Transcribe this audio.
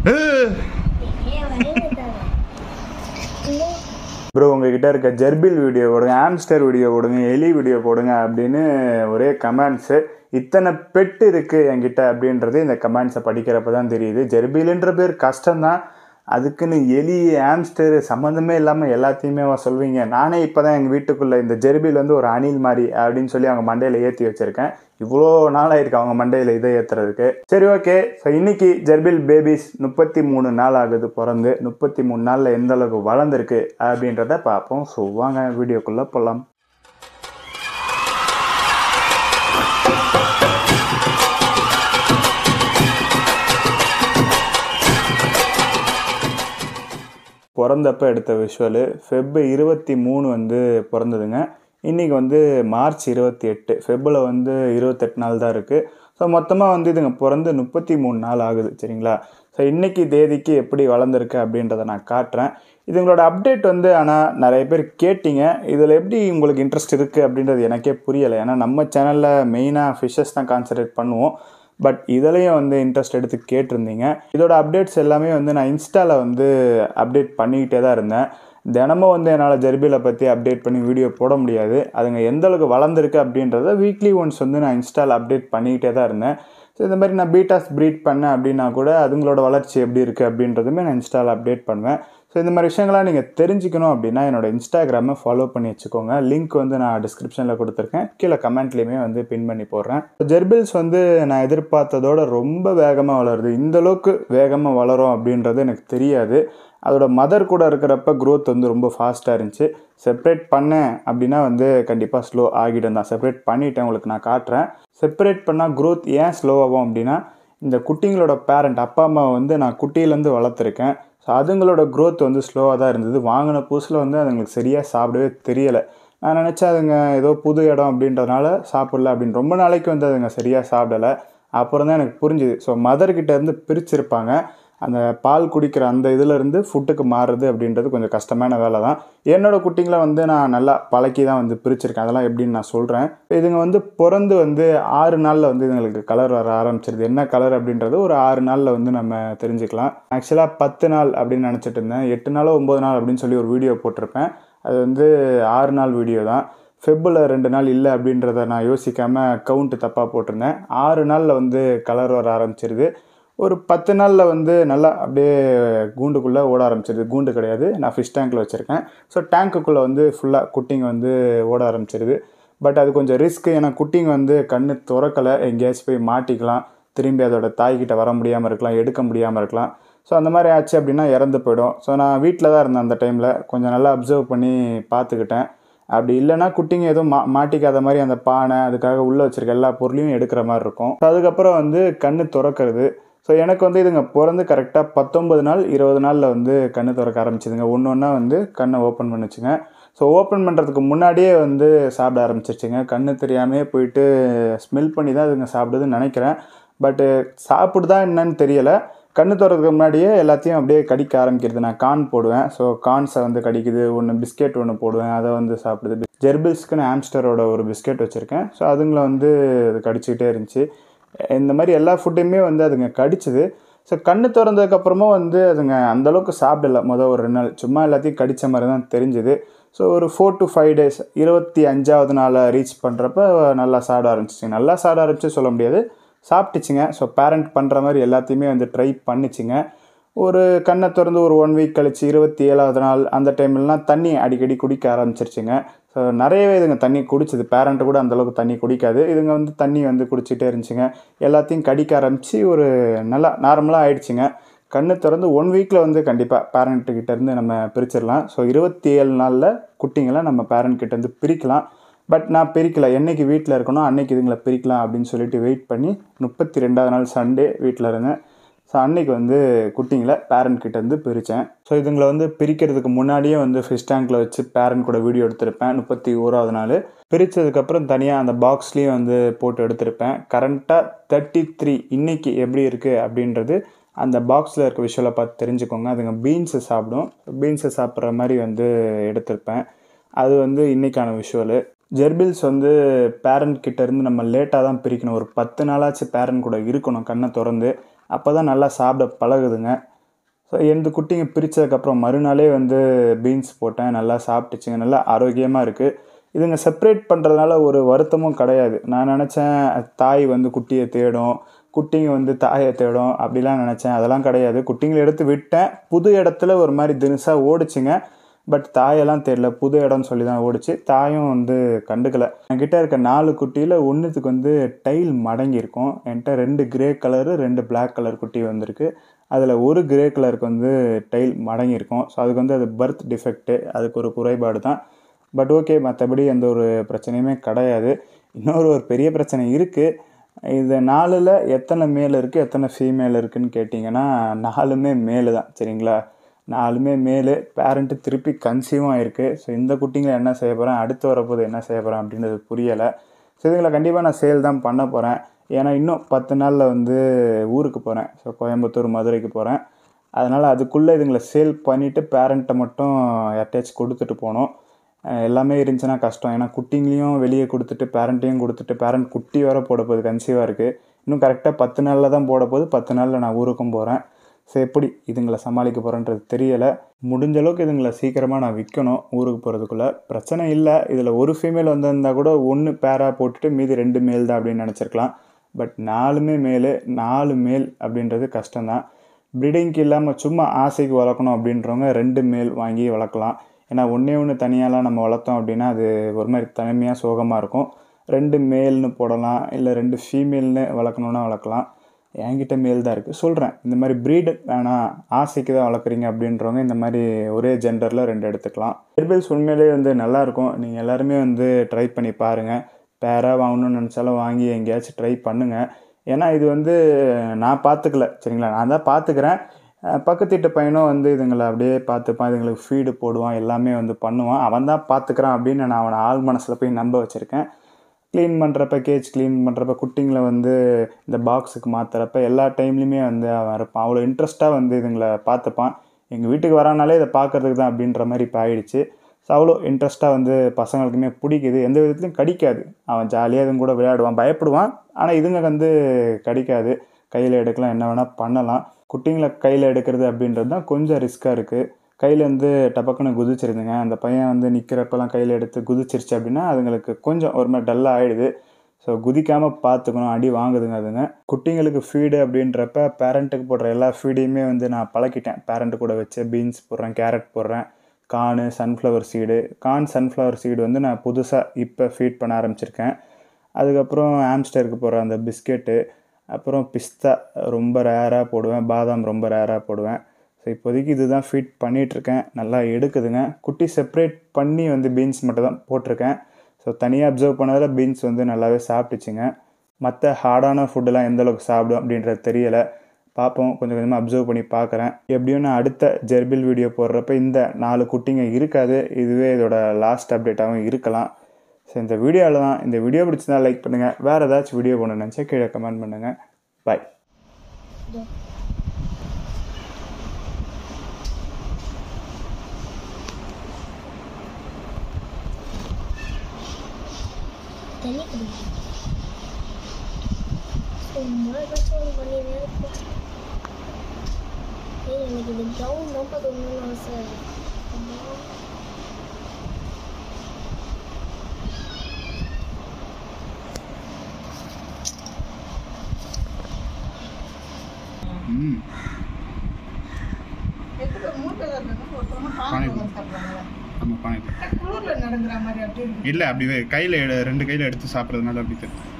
bro உங்ககிட்ட இருக்க ஜெர்பில் video போடுங்க ஆம்ஸ்டர் வீடியோ போடுங்க எலி வீடியோ போடுங்க அப்படின்னு ஒரே கமெண்ட்ஸு இத்தனை பெட்டு இருக்குது என்கிட்ட அப்படின்றது இந்த கமெண்ட்ஸை படிக்கிறப்ப தான் தெரியுது ஜெர்பிலுன்ற பேர் கஷ்டம்தான் அதுக்குன்னு எலி ஆம்ஸ்டர் சம்மந்தமே இல்லாமல் எல்லாத்தையுமே சொல்வீங்க நானே இப்போ தான் எங்கள் வீட்டுக்குள்ளே இந்த ஜெர்பில் வந்து ஒரு அணில் மாதிரி அப்படின்னு சொல்லி அவங்க மண்டையில் ஏற்றி வச்சுருக்கேன் இவ்வளோ நாளாயிருக்கு அவங்க மண்டையில் இதை ஏற்றுறதுக்கு சரி ஓகே ஸோ இன்னைக்கு ஜெர்பில் பேபிஸ் முப்பத்தி மூணு நாள் ஆகுது பிறந்து முப்பத்தி மூணு நாளில் எந்த அளவுக்கு வளர்ந்துருக்கு அப்படின்றத பார்ப்போம் ஸோ வாங்க வீடியோக்குள்ளே போகலாம் பிறந்தப்ப எடுத்த விஷுவலு ஃபெப் இருபத்தி மூணு வந்து பிறந்ததுங்க இன்றைக்கி வந்து மார்ச் இருபத்தி எட்டு ஃபெப்பில் வந்து இருபத்தெட்டு நாள் தான் இருக்குது ஸோ மொத்தமாக வந்து இதுங்க பிறந்து முப்பத்தி மூணு நாள் ஆகுது சரிங்களா ஸோ இன்றைக்கி தேதிக்கு எப்படி வளர்ந்துருக்கு அப்படின்றத நான் காட்டுறேன் இதுங்களோட அப்டேட் வந்து ஆனால் நிறைய பேர் கேட்டிங்க இதில் எப்படி உங்களுக்கு இன்ட்ரெஸ்ட் இருக்குது அப்படின்றது எனக்கே புரியலை ஏன்னா நம்ம சேனலில் மெயினாக ஃபிஷ்ஷஸ் தான் கான்சன்ட்ரேட் பண்ணுவோம் பட் இதுலேயும் வந்து இன்ட்ரெஸ்ட் எடுத்து கேட்டிருந்தீங்க இதோட அப்டேட்ஸ் எல்லாமே வந்து நான் இன்ஸ்டாவில் வந்து அப்டேட் பண்ணிக்கிட்டே தான் இருந்தேன் தினமும் வந்து என்னால் ஜெர்பிலை பற்றி அப்டேட் பண்ணி வீடியோ போட முடியாது அதுங்க எந்த அளவுக்கு வளர்ந்துருக்கு அப்படின்றத வீக்லி ஒன்ஸ் வந்து நான் இன்ஸ்டாவில் அப்டேட் பண்ணிக்கிட்டே தான் இருந்தேன் ஸோ இந்த மாதிரி நான் பீட்டாஸ் ப்ரீட் பண்ணேன் அப்படின்னா கூட அதுங்களோட வளர்ச்சி எப்படி இருக்குது அப்படின்றதுமே நான் இன்ஸ்டாவில் அப்டேட் பண்ணுவேன் ஸோ இந்த மாதிரி விஷயங்கள்லாம் நீங்கள் தெரிஞ்சுக்கணும் அப்படின்னா என்னோட இன்ஸ்டாகிராமை ஃபாலோ பண்ணி வச்சுக்கோங்க லிங்க் வந்து நான் டிஸ்கிரிப்ஷனில் கொடுத்துருக்கேன் கீழே கமெண்ட்லேயுமே வந்து பின் பண்ணி போடுறேன் ஜெர்பில்ஸ் வந்து நான் எதிர்பார்த்ததோட ரொம்ப வேகமாக வளருது இந்த அளவுக்கு வேகமாக வளரும் அப்படின்றது எனக்கு தெரியாது அதோட மதர் கூட இருக்கிறப்ப க்ரோத் வந்து ரொம்ப ஃபாஸ்ட்டாக இருந்துச்சு செப்பரேட் பண்ணேன் அப்படின்னா வந்து கண்டிப்பாக ஸ்லோ ஆகிடும் தான் செப்பரேட் பண்ணிவிட்டேன் உங்களுக்கு நான் காட்டுறேன் செப்பரேட் பண்ணால் க்ரோத் ஏன் ஸ்லோ ஆகும் அப்படின்னா இந்த குட்டிங்களோட பேரண்ட் அப்பா அம்மாவை வந்து நான் குட்டியிலேருந்து வளர்த்துருக்கேன் ஸோ அதுங்களோட க்ரோத் வந்து ஸ்லோவாக தான் இருந்தது வாங்கின புதுசில் வந்து அதுங்களுக்கு சரியாக சாப்பிடவே தெரியலை நான் நினச்சேன் அதுங்க ஏதோ புது இடம் அப்படின்றதுனால சாப்பிடல அப்படின்னு ரொம்ப நாளைக்கு வந்து அதுங்க சரியாக சாப்பிடலை அப்புறம் தான் எனக்கு புரிஞ்சுது ஸோ மதர்கிட்டேருந்து பிரிச்சிருப்பாங்க அந்த பால் குடிக்கிற அந்த இதிலேருந்து ஃபுட்டுக்கு மாறுறது அப்படின்றது கொஞ்சம் கஷ்டமான வேலை தான் என்னோடய குட்டிங்களை வந்து நான் நல்லா பழக்கி தான் வந்து பிரிச்சிருக்கேன் அதெல்லாம் எப்படின்னு நான் சொல்கிறேன் இதுங்க வந்து பிறந்து வந்து ஆறு நாளில் வந்து இதுங்களுக்கு கலர் வர ஆரம்பிச்சிருது என்ன கலர் அப்படின்றது ஒரு ஆறு நாளில் வந்து நம்ம தெரிஞ்சுக்கலாம் ஆக்சுவலாக பத்து நாள் அப்படின்னு நினச்சிட்டு இருந்தேன் எட்டு நாளோ ஒம்பது நாள் அப்படின்னு சொல்லி ஒரு வீடியோ போட்டிருப்பேன் அது வந்து ஆறு நாள் வீடியோ தான் ஃபெப்பில் ரெண்டு நாள் இல்லை அப்படின்றத நான் யோசிக்காமல் கவுண்ட்டு தப்பாக போட்டிருந்தேன் ஆறு நாளில் வந்து கலர் வர ஆரம்பிச்சிருது ஒரு பத்து நாளில் வந்து நல்லா அப்படியே கூண்டுக்குள்ளே ஓட ஆரம்பிச்சிருது கூண்டு கிடையாது நான் ஃபிஷ் டேங்க்கில் வச்சுருக்கேன் ஸோ டேங்க்குள்ளே வந்து ஃபுல்லாக குட்டிங்க வந்து ஓட ஆரம்பிச்சிருது பட் அது கொஞ்சம் ரிஸ்க்கு ஏன்னா குட்டிங்க வந்து கண்ணு திறக்கலை எங்கேயாச்சும் போய் மாட்டிக்கலாம் திரும்பி அதோட தாய்கிட்ட வர முடியாமல் இருக்கலாம் எடுக்க முடியாமல் இருக்கலாம் ஸோ அந்த மாதிரி ஆச்சு அப்படின்னா இறந்து போயிடும் ஸோ நான் வீட்டில் தான் இருந்தேன் அந்த டைமில் கொஞ்சம் நல்லா அப்சர்வ் பண்ணி பார்த்துக்கிட்டேன் அப்படி இல்லைன்னா குட்டிங்க எதுவும் மா மாட்டிக்காத மாதிரி அந்த பானை அதுக்காக உள்ளே வச்சுருக்க எல்லா பொருளையும் எடுக்கிற மாதிரி இருக்கும் அதுக்கப்புறம் வந்து கண்ணு திறக்கிறது ஸோ எனக்கு வந்து இதுங்க பிறந்து கரெக்டாக பத்தொம்பது நாள் இருபது நாளில் வந்து கண்ணு திறக்க ஆரம்பிச்சிதுங்க ஒன்று ஒன்றா வந்து கண்ணை ஓப்பன் பண்ணிச்சுங்க ஸோ ஓப்பன் பண்ணுறதுக்கு முன்னாடியே வந்து சாப்பிட ஆரம்பிச்சிருச்சுங்க கண்ணு தெரியாமே போயிட்டு ஸ்மெல் பண்ணி தான் இதுங்க சாப்பிடுதுன்னு நினைக்கிறேன் பட்டு சாப்பிடுதா என்னன்னு தெரியலை கண்ணு திறதுக்கு முன்னாடியே எல்லாத்தையும் அப்படியே கடிக்க ஆரம்பிக்கிறது நான் கார்ன் போடுவேன் ஸோ கார்ன்ஸை வந்து கடிக்குது ஒன்று பிஸ்கெட் ஒன்று போடுவேன் அதை வந்து சாப்பிடுது ஜெர்பில்ஸ்க்குன்னு ஆம்ஸ்டரோட ஒரு பிஸ்கெட் வச்சுருக்கேன் ஸோ அதுங்களை வந்து அது கடிச்சிக்கிட்டே இருந்துச்சு இந்த மாதிரி எல்லா ஃபுட்டையுமே வந்து அதுங்க கடிச்சுது ஸோ கண்ணு திறந்ததுக்கப்புறமா வந்து அதுங்க அந்தளவுக்கு சாப்பிடல மொதல் ஒரு ரெண்டு நாள் சும்மா எல்லாத்தையும் கடித்த மாதிரி தான் தெரிஞ்சுது ஸோ ஒரு ஃபோர் டு ஃபைவ் டேஸ் இருபத்தி அஞ்சாவது நாளை ரீச் பண்ணுறப்ப நல்லா சாப்பிட ஆரம்பிச்சிச்சுங்க நல்லா சாப்பிட ஆரம்பிச்சு சொல்ல முடியாது சாப்பிட்டுச்சுங்க ஸோ பேரண்ட் பண்ணுற மாதிரி எல்லாத்தையுமே வந்து ட்ரை பண்ணிச்சுங்க ஒரு கண்ணை திறந்து ஒரு ஒன் வீக் கழிச்சு இருபத்தி ஏழாவது நாள் அந்த டைம்லலாம் தண்ணி அடிக்கடி குடிக்க ஆரம்பிச்சிருச்சுங்க ஸோ நிறையவே இதுங்க தண்ணி குடிச்சுது பேரண்ட்டு கூட அந்தளவுக்கு தண்ணி குடிக்காது இதுங்க வந்து தண்ணி வந்து குடிச்சிட்டே இருந்துச்சுங்க எல்லாத்தையும் கடிக்க ஆரம்பித்து ஒரு நல்லா நார்மலாக ஆயிடுச்சுங்க கண்ணு திறந்து ஒன் வீக்கில் வந்து கண்டிப்பாக பேரண்ட்டுக்கிட்டேருந்து நம்ம பிரிச்சிடலாம் ஸோ இருபத்தி ஏழு நாளில் குட்டிங்களை நம்ம பேரண்ட்கிட்டேருந்து பிரிக்கலாம் பட் நான் பிரிக்கல என்னைக்கு வீட்டில் இருக்கணும் அன்னைக்கு இதுங்களை பிரிக்கலாம் அப்படின்னு சொல்லிட்டு வெயிட் பண்ணி முப்பத்தி ரெண்டாவது நாள் சண்டே வீட்டில் இருந்தேன் ஸோ அன்னைக்கு வந்து குட்டிங்களை பேரண்ட் கிட்டேருந்து பிரித்தேன் ஸோ இதுங்களை வந்து பிரிக்கிறதுக்கு முன்னாடியே வந்து ஃபிஷ் டேங்க்கில் வச்சு பேரண்ட் கூட வீடியோ எடுத்திருப்பேன் முப்பத்தி ஓராவது நாள் பிரித்ததுக்கப்புறம் தனியாக அந்த பாக்ஸ்லேயும் வந்து போட்டு எடுத்திருப்பேன் கரண்ட்டாக தேர்ட்டி த்ரீ இன்றைக்கி எப்படி இருக்குது அப்படின்றது அந்த பாக்ஸில் இருக்க விஷுவலை பார்த்து தெரிஞ்சுக்கோங்க அதுங்க பீன்ஸை சாப்பிடும் பீன்ஸை சாப்பிட்ற மாதிரி வந்து எடுத்திருப்பேன் அது வந்து இன்றைக்கான விஷுவலு ஜெர்பில்ஸ் வந்து பேரண்ட் கிட்டேருந்து நம்ம லேட்டாக தான் பிரிக்கணும் ஒரு பத்து நாளாச்சு பேரண்ட் கூட இருக்கணும் கண்ணை திறந்து அப்போ தான் நல்லா சாப்பிட பழகுதுங்க ஸோ எந்த குட்டிங்க பிரித்ததுக்கப்புறம் மறுநாளே வந்து பீன்ஸ் போட்டேன் நல்லா சாப்பிட்டுச்சுங்க நல்லா ஆரோக்கியமாக இருக்குது இதுங்க செப்பரேட் பண்ணுறதுனால ஒரு வருத்தமும் கிடையாது நான் நினச்சேன் தாய் வந்து குட்டியை தேடும் குட்டிங்க வந்து தாயை தேடும் அப்படிலாம் நினச்சேன் அதெல்லாம் கிடையாது குட்டிங்களை எடுத்து விட்டேன் புது இடத்துல ஒரு மாதிரி தினுசாக ஓடிச்சுங்க பட் தாயெல்லாம் தெரியல புது இடம்னு சொல்லி தான் ஓடிச்சு தாயும் வந்து கண்டுக்கலை என்கிட்ட இருக்க நாலு குட்டியில் ஒன்றுத்துக்கு வந்து டைல் மடங்கியிருக்கும் என்கிட்ட ரெண்டு கிரே கலரு ரெண்டு Black கலர் குட்டி வந்திருக்கு அதில் ஒரு கிரே கலருக்கு வந்து டைல் மடங்கியிருக்கும் ஸோ அதுக்கு வந்து அது பர்த் டிஃபெக்ட்டு அதுக்கு ஒரு குறைபாடு தான் பட் ஓகே மற்றபடி எந்த ஒரு பிரச்சனையுமே கிடையாது இன்னொரு ஒரு பெரிய பிரச்சனை இருக்குது இது நாலில் எத்தனை மேல் இருக்குது எத்தனை ஃபீமேல் இருக்குன்னு கேட்டிங்கன்னா நாலுமே மேலு தான் சரிங்களா நாலுமே மேலு பேரண்ட்டு திருப்பி கன்சீவும் ஆயிருக்கு ஸோ இந்த குட்டிங்களை என்ன செய்ய போகிறேன் அடுத்து வரப்போது என்ன செய்ய போகிறேன் அப்படின்றது புரியலை ஸோ இதுங்களை கண்டிப்பாக நான் சேல் தான் பண்ண போகிறேன் ஏன்னா இன்னும் பத்து நாளில் வந்து ஊருக்கு போகிறேன் ஸோ கோயம்புத்தூர் மதுரைக்கு போகிறேன் அதனால் அதுக்குள்ளே இதுங்களை சேல் பண்ணிவிட்டு பேரண்ட்டை மட்டும் யார்ட்டாச்சும் கொடுத்துட்டு போகணும் அஹ் எல்லாமே இருந்துச்சுன்னா கஷ்டம் ஏன்னா குட்டிங்களையும் வெளியே கொடுத்துட்டு பேரண்ட்டையும் கொடுத்துட்டு பேரண்ட் குட்டி வர போட போகுது கன்சீவாக இருக்குது இன்னும் கரெக்டாக பத்து நாளில் தான் போட போகுது பத்து நாளில் நான் ஊருக்கும் போகிறேன் ஸோ எப்படி இதுங்களை சமாளிக்க போகிறேன்றது தெரியலை முடிஞ்ச அளவுக்கு இதுங்களை சீக்கிரமாக நான் விற்கணும் ஊருக்கு போகிறதுக்குள்ளே பிரச்சனை இல்லை இதில் ஒரு ஃபீமேல் வந்திருந்தா கூட ஒன்று பேராக போட்டுட்டு மீதி ரெண்டு மேல் தான் அப்படின்னு நினச்சிருக்கலாம் பட் நாலுமே மேல் நாலு மேல் அப்படின்றது கஷ்டம்தான் ப்ரீடிங்க்கு இல்லாமல் சும்மா ஆசைக்கு வளர்க்கணும் அப்படின்றவங்க ரெண்டு மேல் வாங்கி வளர்க்கலாம் ஏன்னா ஒன்றே ஒன்று தனியாலாம் நம்ம வளர்த்தோம் அப்படின்னா அது ஒரு மாதிரி தனிமையாக சோகமாக இருக்கும் ரெண்டு மேல்னு போடலாம் இல்லை ரெண்டு ஃபீமேல்னு வளர்க்கணுன்னா வளர்க்கலாம் என்கிட்ட மேல் தான் இருக்குது சொல்கிறேன் இந்த மாதிரி ப்ரீடு வேணாம் ஆசைக்கு தான் வளர்க்குறீங்க அப்படின்றவங்க இந்த மாதிரி ஒரே ஜெண்டரில் ரெண்டு எடுத்துக்கலாம் ஹெர்பல்ஸ் உண்மையிலேயே வந்து நல்லாயிருக்கும் நீங்கள் எல்லாருமே வந்து ட்ரை பண்ணி பாருங்கள் பேராக வாங்கணும்னு நினச்சாலும் வாங்கி எங்கேயாச்சும் ட்ரை பண்ணுங்கள் ஏன்னா இது வந்து நான் பார்த்துக்கல சரிங்களா நான் தான் பார்த்துக்கிறேன் அஹ் பக்கத்து வீட்டு பையனும் வந்து இதுங்களை அப்படியே பார்த்துப்பான் இதுங்களுக்கு ஃபீடு போடுவான் எல்லாமே வந்து பண்ணுவான் அவன் தான் பார்த்துக்கிறான் அப்படின்னு நான் அவனை ஆள் மனசில் போய் நம்ப வச்சுருக்கேன் க்ளீன் பண்ணுறப்ப கேஜ் க்ளீன் பண்ணுறப்ப குட்டிங்களை வந்து இந்த பாக்ஸுக்கு மாற்றுறப்ப எல்லா டைம்லையுமே வந்து அவன் இருப்பான் அவ்வளோ இன்ட்ரெஸ்ட்டாக வந்து இதுங்களை பார்த்துப்பான் எங்கள் வீட்டுக்கு வரானாலே இதை பார்க்கறதுக்கு தான் அப்படின்ற மாதிரி இப்போ ஆயிடுச்சு ஸோ அவ்வளோ இன்ட்ரெஸ்ட்டாக வந்து பசங்களுக்குமே பிடிக்குது எந்த விதத்துலையும் கடிக்காது அவன் ஜாலியாக இதுங்க கூட விளையாடுவான் பயப்படுவான் ஆனால் இதுங்க வந்து கடிக்காது கையில் எடுக்கலாம் என்ன வேணால் பண்ணலாம் குட்டிங்களை கையில் எடுக்கிறது அப்படின்றது தான் கொஞ்சம் ரிஸ்க்காக இருக்குது கையிலேருந்து டபக்குன்னு குதிச்சிருதுங்க அந்த பையன் வந்து நிற்கிறப்பெல்லாம் கையில் எடுத்து குதிச்சிருச்சு அப்படின்னா அதுங்களுக்கு கொஞ்சம் ஒரு மாதிரி டல்லாக ஆகிடுது ஸோ குதிக்காமல் பார்த்துக்கணும் அடி வாங்குதுங்க அதுங்க குட்டிங்களுக்கு ஃபீடு அப்படின்றப்ப பேரண்ட்டுக்கு போடுற எல்லா ஃபீடையுமே வந்து நான் பழக்கிட்டேன் பேரண்ட்டு கூட வச்சு பீன்ஸ் போடுறேன் கேரட் போடுறேன் corn sunflower seed corn sunflower seed வந்து நான் புதுசாக இப்போ ஃபீட் பண்ண ஆரம்பிச்சிருக்கேன் அதுக்கப்புறம் ஆம்ஸ்டருக்கு போடுற அந்த பிஸ்கெட்டு அப்புறம் பிஸ்தா ரொம்ப ரேராக போடுவேன் பாதாம் ரொம்ப ரேராக போடுவேன் ஸோ இப்போதைக்கு இதுதான் ஃபீட் பண்ணிகிட்ருக்கேன் நல்லா எடுக்குதுங்க குட்டி செப்பரேட் பண்ணி வந்து பீன்ஸ் மட்டும் தான் போட்டிருக்கேன் ஸோ தனியாக அப்சர்வ் பண்ணதில் பீன்ஸ் வந்து நல்லாவே சாப்பிட்டுச்சுங்க மற்ற ஹார்டான ஃபுட்டெல்லாம் எந்த அளவுக்கு சாப்பிடும் அப்படின்றது தெரியலை பார்ப்போம் கொஞ்சம் கொஞ்சமாக அப்சர்வ் பண்ணி பார்க்குறேன் எப்படியும் நான் அடுத்த ஜெர்பில் வீடியோ போடுறப்ப இந்த நாலு குட்டிங்க இருக்காது இதுவே இதோட லாஸ்ட் அப்டேட்டாகவும் இருக்கலாம் ஸோ இந்த வீடியோவில் தான் இந்த வீடியோ பிடிச்சிருந்தா லைக் பண்ணுங்கள் வேறு ஏதாச்சும் வீடியோ பண்ண நினச்சா கீழே கமெண்ட் பண்ணுங்கள் பாய் தண்ணி குடி சும்மா ஏதாச்சும் ஒன்று பண்ணினே இருப்பேன் ஏய் எனக்கு இது ப்ரௌன் தான் பார்க்கணும்னு ஆசை அம்மா ம் எதுக்கு மூட்டை தரணும் ஒருத்தவங்க பானை சாப்பிட்றாங்க ஆமாம் பானைக்கு குளிர்ல நடக்கிற மாதிரி அப்படி இருக்கு இல்லை அப்படி கையில் ரெண்டு கையில் எடுத்து சாப்பிட்றதுனால அப்படி தெரியும்